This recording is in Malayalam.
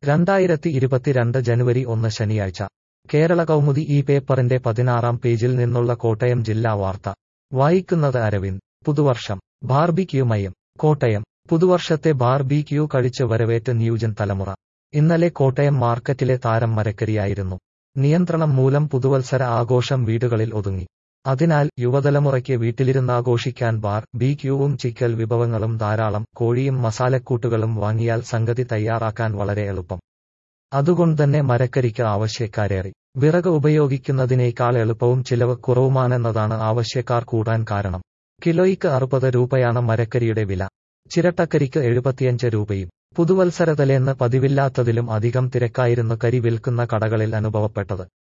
രണ്ടായിരത്തി ഇരുപത്തിരണ്ട് ജനുവരി ഒന്ന് ശനിയാഴ്ച കേരള കൗമുദി ഈ പേപ്പറിന്റെ പതിനാറാം പേജിൽ നിന്നുള്ള കോട്ടയം ജില്ലാ വാർത്ത വായിക്കുന്നത് അരവിന്ദ് പുതുവർഷം ബാർബിക്യൂ മയം കോട്ടയം പുതുവർഷത്തെ ബാർബിക്യൂ കഴിച്ച് വരവേറ്റ് ന്യൂജൻ തലമുറ ഇന്നലെ കോട്ടയം മാർക്കറ്റിലെ താരം മരക്കരിയായിരുന്നു നിയന്ത്രണം മൂലം പുതുവത്സര ആഘോഷം വീടുകളിൽ ഒതുങ്ങി അതിനാൽ യുവതലമുറയ്ക്ക് വീട്ടിലിരുന്നാഘോഷിക്കാൻ ബാർ ബി ക്യൂവും ചിക്കൽ വിഭവങ്ങളും ധാരാളം കോഴിയും മസാലക്കൂട്ടുകളും വാങ്ങിയാൽ സംഗതി തയ്യാറാക്കാൻ വളരെ എളുപ്പം അതുകൊണ്ടുതന്നെ മരക്കരിക്ക് ആവശ്യക്കാരേറി വിറക് ഉപയോഗിക്കുന്നതിനേക്കാൾ എളുപ്പവും ചിലവ് കുറവുമാണെന്നതാണ് ആവശ്യക്കാർ കൂടാൻ കാരണം കിലോയ്ക്ക് അറുപത് രൂപയാണ് മരക്കരിയുടെ വില ചിരട്ടക്കരിക്ക് എഴുപത്തിയഞ്ച് രൂപയും പുതുവത്സരതലേന്ന് പതിവില്ലാത്തതിലും അധികം തിരക്കായിരുന്നു കരി വിൽക്കുന്ന കടകളിൽ അനുഭവപ്പെട്ടത്